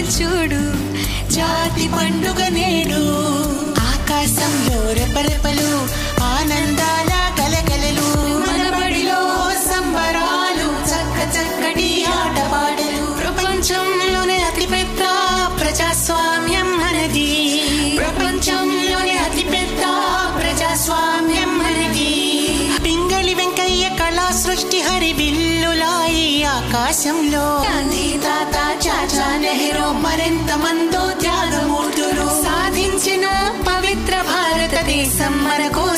చూడు జాతి పండుగ నేడు ఆకాశంలో రెపరెపలు ఆనందాల గలగలలు మన బడిలో సంబరాలు చక్క చక్కటి ఆటపాటలు ప్రపంచంలోనే అతిపెద్ద ప్రజాస్వామ్యం మనది ప్రపంచంలోనే అతిపెద్ద ప్రజాస్వామ్యం మనది పింగళి వెంకయ్య కళా సృష్టి హరి బిల్లులాయి ఆకాశంలో గాంధీ తాత చాచా నెహ్రూ మరెంత మందో త్యాగమూర్తులు సాధించిన పవిత్ర భారతదేశం మనకు